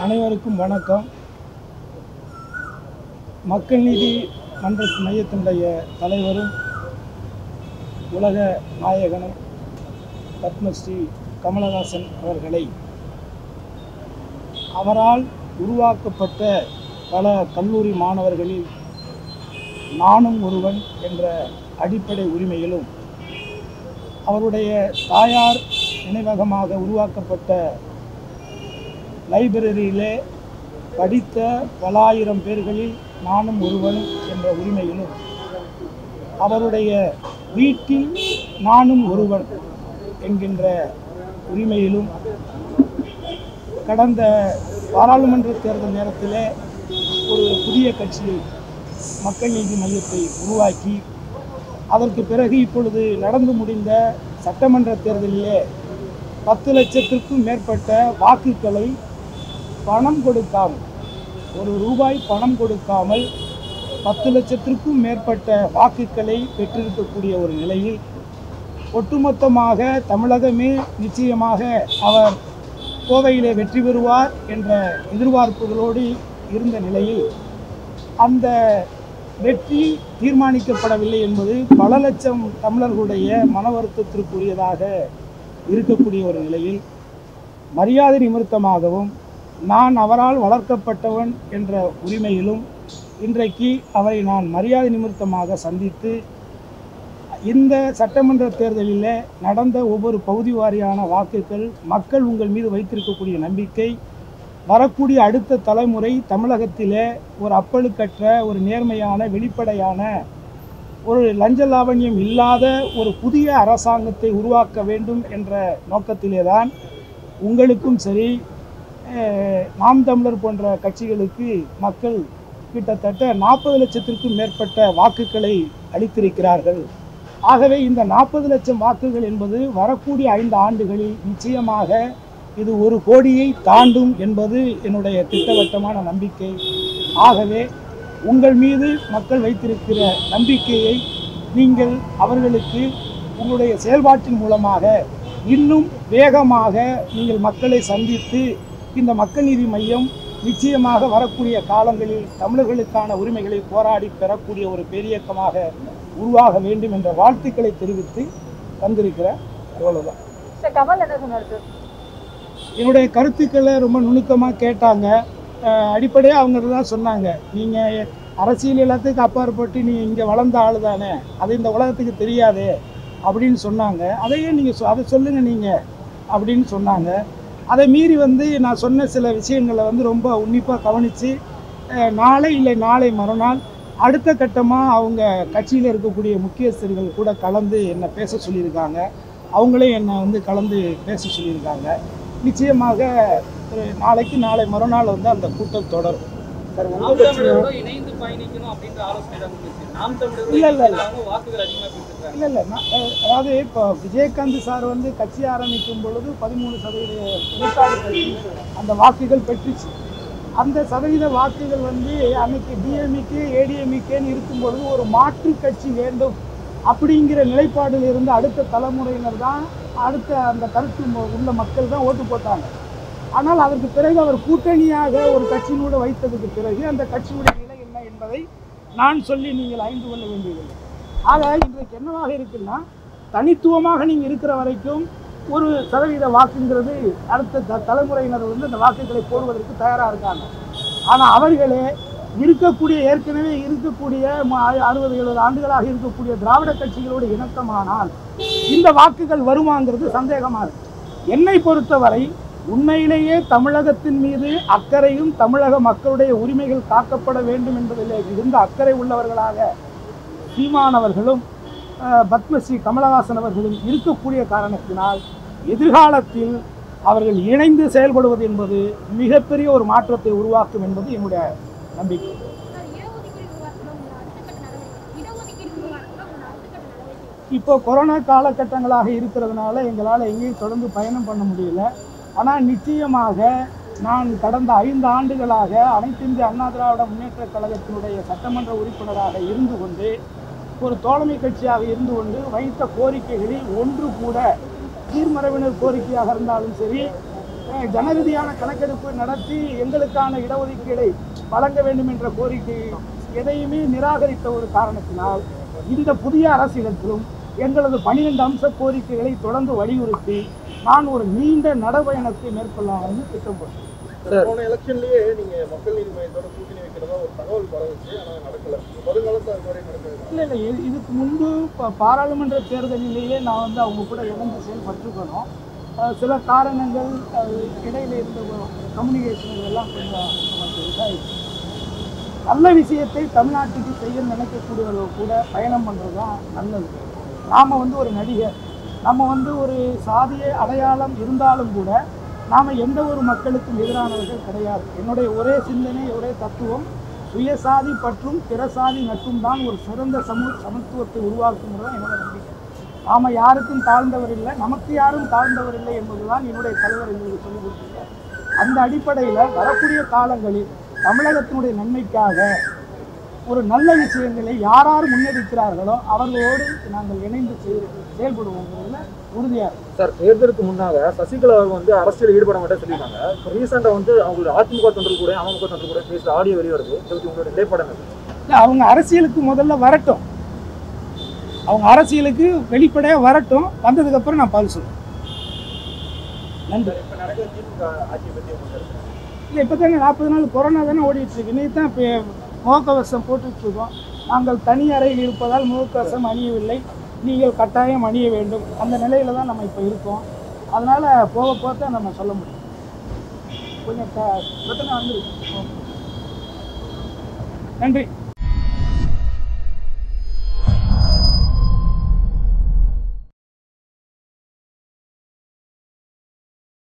அனைவருக்கும் வணக்கம் மக்கள் நீதி மன்ற மையத்தினுடைய தலைவரும் உலக நாயகனும் பத்மஸ்ரீ கமலஹாசன் அவர்களை அவரால் உருவாக்கப்பட்ட பல கல்லூரி மாணவர்களில் நானும் ஒருவன் என்ற அடிப்படை உரிமையிலும் அவருடைய தாயார் நினைவகமாக உருவாக்கப்பட்ட லைப்ரரியிலே படித்த பல ஆயிரம் பேர்களில் நானும் ஒருவன் என்ற உரிமையிலும் அவருடைய வீட்டில் நானும் ஒருவன் என்கின்ற உரிமையிலும் கடந்த பாராளுமன்ற தேர்தல் நேரத்திலே ஒரு புதிய கட்சியை மக்கள் நீதி மையத்தை உருவாக்கி அதற்கு பிறகு இப்பொழுது நடந்து முடிந்த சட்டமன்ற தேர்தலிலே பத்து லட்சத்திற்கும் மேற்பட்ட வாக்குகளை பணம் கொடுக்காமல் ஒரு ரூபாய் பணம் கொடுக்காமல் பத்து லட்சத்திற்கும் மேற்பட்ட வாக்குகளை பெற்றிருக்கக்கூடிய ஒரு நிலையில் ஒட்டுமொத்தமாக தமிழகமே நிச்சயமாக அவர் கோவையிலே வெற்றி பெறுவார் என்ற எதிர்பார்ப்புகளோடு இருந்த நிலையில் அந்த வெற்றி தீர்மானிக்கப்படவில்லை என்பது பல லட்சம் தமிழர்களுடைய மன வருத்தத்திற்குரியதாக இருக்கக்கூடிய ஒரு நிலையில் மரியாதை நிமித்தமாகவும் நான் அவரால் வளர்க்கப்பட்டவன் என்ற உரிமையிலும் இன்றைக்கு அவரை நான் மரியாதை நிமித்தமாக சந்தித்து இந்த சட்டமன்ற தேர்தலில் நடந்த ஒவ்வொரு பகுதி வாரியான வாக்குகள் மக்கள் உங்கள் மீது வைத்திருக்கக்கூடிய நம்பிக்கை வரக்கூடிய அடுத்த தலைமுறை தமிழகத்திலே ஒரு அப்பழுக்கற்ற ஒரு நேர்மையான வெளிப்படையான ஒரு லஞ்ச லாவண்யம் இல்லாத ஒரு புதிய அரசாங்கத்தை உருவாக்க வேண்டும் என்ற நோக்கத்திலே தான் உங்களுக்கும் சரி அஹ், நாம் தமிழர் போன்ற கட்சிகளுக்கு மக்கள் கிட்டத்தட்ட நாற்பது லட்சத்திற்கும் மேற்பட்ட வாக்குகளை அளித்திருக்கிறார்கள் ஆகவே இந்த நாற்பது லட்சம் வாக்குகள் என்பது வரக்கூடிய ஐந்து ஆண்டுகளில் நிச்சயமாக இது ஒரு கோடியை தாண்டும் என்பது என்னுடைய திட்டவட்டமான நம்பிக்கை ஆகவே உங்கள் மீது மக்கள் வைத்திருக்கிற நம்பிக்கையை நீங்கள் அவர்களுக்கு உங்களுடைய செயல்பாட்டின் மூலமாக இன்னும் வேகமாக நீங்கள் மக்களை சந்தித்து இந்த மக்கள் நீதி மையம் நிச்சயமாக வரக்கூடிய காலங்களில் தமிழர்களுக்கான உரிமைகளை போராடி பெறக்கூடிய ஒரு பெரியக்கமாக உருவாக வேண்டும் என்ற வாழ்த்துக்களை தெரிவித்து வந்திருக்கிறேன் இவ்வளவுதான் சார் கமல் என்ன சொன்னார் சார் என்னுடைய கருத்துக்களை ரொம்ப நுணுக்கமாக கேட்டாங்க அடிப்படையாக அவங்க தான் சொன்னாங்க நீங்கள் அரசியல் எல்லாத்துக்கும் அப்பாற்பட்டு நீ இங்கே வளர்ந்த ஆள் தானே அது இந்த உலகத்துக்கு தெரியாதே அப்படின்னு சொன்னாங்க அதையே நீங்கள் அதை சொல்லுங்கள் நீங்கள் அப்படின்னு சொன்னாங்க அதை மீறி வந்து நான் சொன்ன சில விஷயங்களை வந்து ரொம்ப உன்னிப்பாக கவனித்து நாளை இல்லை நாளை மறுநாள் அடுத்த கட்டமாக அவங்க கட்சியில் இருக்கக்கூடிய முக்கியஸ்தர்கள் கூட கலந்து என்னை பேச சொல்லியிருக்காங்க அவங்களே என்னை வந்து கலந்து பேச சொல்லியிருக்காங்க நிச்சயமாக ஒரு நாளைக்கு நாளை மறுநாள் வந்து அந்த கூட்டம் தொடரும் சார் உங்க நாம் கட்சியும் தமிழரோட இணைந்து பயணிக்கணும் அப்படின்ற ஆலோசனை தான் இருந்துச்சு நாம் தமிழரோட இல்ல, இல்ல, இல்ல. இணைந்து வாக்குகள் அதிகமாக பெற்றிருக்காங்க இல்லை இல்லை நான் அஹ், அதாவது இப்போ விஜயகாந்த் சார் வந்து கட்சி ஆரம்பிக்கும் பொழுது பதிமூணு சதவீத விழுக்காடு கட்சி அந்த வாக்குகள் பெற்றுச்சு அந்த சதவீத வாக்குகள் வந்து அன்னைக்கு டிஎம்இக்கு ஏடிஎம்இக்கேன்னு இருக்கும் பொழுது ஒரு மாற்று கட்சி வேண்டும் அப்படிங்கிற நிலைப்பாடில் இருந்து அடுத்த தலைமுறையினர் தான் அடுத்த அந்த கருத்து மு- உள்ள மக்கள் தான் ஓட்டு போட்டாங்க ஆனால் அதற்கு பிறகு அவர் கூட்டணியாக ஒரு கட்சியினோடு வைத்ததுக்கு பிறகு அந்த கட்சியுடைய நிலை என்ன என்பதை நான் சொல்லி நீங்கள் அறிந்து கொள்ள வேண்டியதில்லை ஆக இன்றைக்கு என்னவாக இருக்குன்னா தனித்துவமாக நீங்கள் இருக்கிற வரைக்கும் ஒரு சதவீத வாக்குங்கிறது அடுத்த த- தலைமுறையினர் வந்து அந்த வாக்குகளை போடுவதற்கு தயாராக இருக்காங்க ஆனால் அவர்களே இருக்கக்கூடிய ஏற்கனவே இருக்கக்கூடிய ம- அறுபது எழுபது ஆண்டுகளாக இருக்கக்கூடிய திராவிட கட்சிகளோடு இணக்கமானால் இந்த வாக்குகள் வருமாங்கிறது சந்தேகமாக இருக்கு என்னை பொறுத்தவரை உண்மையிலேயே தமிழகத்தின் மீது அக்கறையும் தமிழக மக்களுடைய உரிமைகள் காக்கப்பட வேண்டும் என்பதிலே மிகுந்த அக்கறை உள்ளவர்களாக சீமானவர்களும் அஹ், பத்மஸ்ரீ கமலஹாசன் அவர்களும் இருக்கக்கூடிய காரணத்தினால் எதிர்காலத்தில் அவர்கள் இணைந்து செயல்படுவது என்பது மிகப்பெரிய ஒரு மாற்றத்தை உருவாக்கும் என்பது என்னுடைய நம்பிக்கை சார், இடஒதுக்கீடு உருவாக்கணும் உங்களோட அடுத்த கட்ட நடவடிக்கை இடஒதுக்கீடு உருவாக்கணும் உங்களோட அடுத்த கட்ட நடவடிக்கை இப்போ கொரோனா காலகட்டங்களாக இருக்கிறதுனால எங்களால் எங்கேயும் தொடர்ந்து பயணம் பண்ண முடியல ஆனால் நிச்சயமாக நான் கடந்த ஐந்து ஆண்டுகளாக அனைத்து இந்திய அண்ணா திராவிட முன்னேற்ற கழகத்தினுடைய சட்டமன்ற உறுப்பினராக இருந்து கொண்டு ஒரு தோழமை கட்சியாக இருந்து கொண்டு வைத்த கோரிக்கைகளில் ஒன்று கூட சீர்மரபினர் கோரிக்கையாக இருந்தாலும் சரி அஹ், ஜனரீதியான கணக்கெடுப்பு நடத்தி எங்களுக்கான இடஒதுக்கீடை வழங்க வேண்டும் என்ற கோரிக்கை எதையுமே நிராகரித்த ஒரு காரணத்தினால் இந்த புதிய அரசியலத்திலும் எங்களது பனிரெண்டு அம்ச கோரிக்கைகளை தொடர்ந்து வலியுறுத்தி நான் ஒரு நீண்ட நடைபயணத்தை மேற்கொள்ளலாம்னு திட்டம் போட்டேன் போன எலெக்ஷன்லயே நீங்க மக்கள் நீதி மையத்தோட கூட்டணி வைக்கிறதா ஒரு தகவல் பரவுச்சு ஆனா நடக்கல வருங்காலத்துல அது மாதிரி நடக்குது இல்லை இல்லை இது- இதுக்கு முன்பு பா- பாராளுமன்ற தேர்தலிலேயே நான் வந்து அவங்க கூட இணைந்து செயல்பட்டுருக்கணும் அஹ் சில காரணங்கள் அஹ் இடையில இருந்த கம்யூனிகேஷன் எல்லாம் கொஞ்சம் நமக்கு இதாகிடுச்சு நல்ல விஷயத்தை தமிழ்நாட்டுக்கு செய்ய நினைக்கக்கூடியவர்கள் கூட பயணம் பண்ணுறது தான் நல்லது நாம் வந்து ஒரு நடிகர் நம்ம வந்து ஒரு சாதிய அடையாளம் இருந்தாலும் கூட நாம் எந்த ஒரு மக்களுக்கும் எதிரானவர்கள் கிடையாது என்னுடைய ஒரே சிந்தனை ஒரே தத்துவம் சுயசாதி பற்றும் பிறசாதி நட்பும் தான் ஒரு சிறந்த சமூ சமத்துவத்தை உருவாக்குங்கிறது தான் என்னோட நம்பிக்கை நாம் யாருக்கும் தாழ்ந்தவர் இல்லை நமக்கு யாரும் தாழ்ந்தவர் இல்லை என்பதுதான் என்னுடைய தலைவர் எங்களுக்கு சொல்லிக் கொடுத்திருக்கார் அந்த அடிப்படையில் வரக்கூடிய காலங்களில் தமிழகத்தினுடைய நன்மைக்காக ஒரு நல்ல விஷயங்களை யார் யார் முன்னெடுக்கிறார்களோ அவர்களோடு நாங்கள் இணைந்து செய் செயல்படுவோங்கிறதுல உறுதியாக இருக்கோம். சார் தேர்தலுக்கு முன்னாக சசிகலா அவங்க வந்து அரசியல் ஈடுபட மாட்டேன்னு சொல்லியிருந்தாங்க இப்போ ரீசெண்டாக வந்து அவங்களோட அதிமுக தொண்டர் கூட அமமுக தொண்டர் கூட பேசுகிற ஆடியோ வெளியே வருது இதை பத்தி உங்களோட நிலைப்பாடம் என்ன? இல்லை அவங்க அரசியலுக்கு முதல்ல வரட்டும் அவங்க அரசியலுக்கு வெளிப்படையாக வரட்டும் வந்ததுக்கப்புறம் நான் பதில் சொல்லுவேன் நன்றி இப்ப நடக்கிற திமுக ஆட்சியை பத்தி உங்களுக்கு கருத்து? இல்லை இப்போ தானே நாற்பது நாள் கொரோனா தானே ஓடிட்டு இருக்கு இன்னைக்கு தான் இப்போ முகக்கவசம் போட்டுட்டு இருக்கோம் நாங்கள் தனி அறையில் இருப்பதால் முகக்கவசம் அணியவில்லை நீங்கள் கட்டாயம் அணிய வேண்டும் அந்த நிலையில தான் நம்ம இப்போ இருக்கோம் அதனால் போக போக தான் நம்ம சொல்ல முடியும் கொஞ்சம் க- பிரச்சனை வந்துருக்கு நன்றி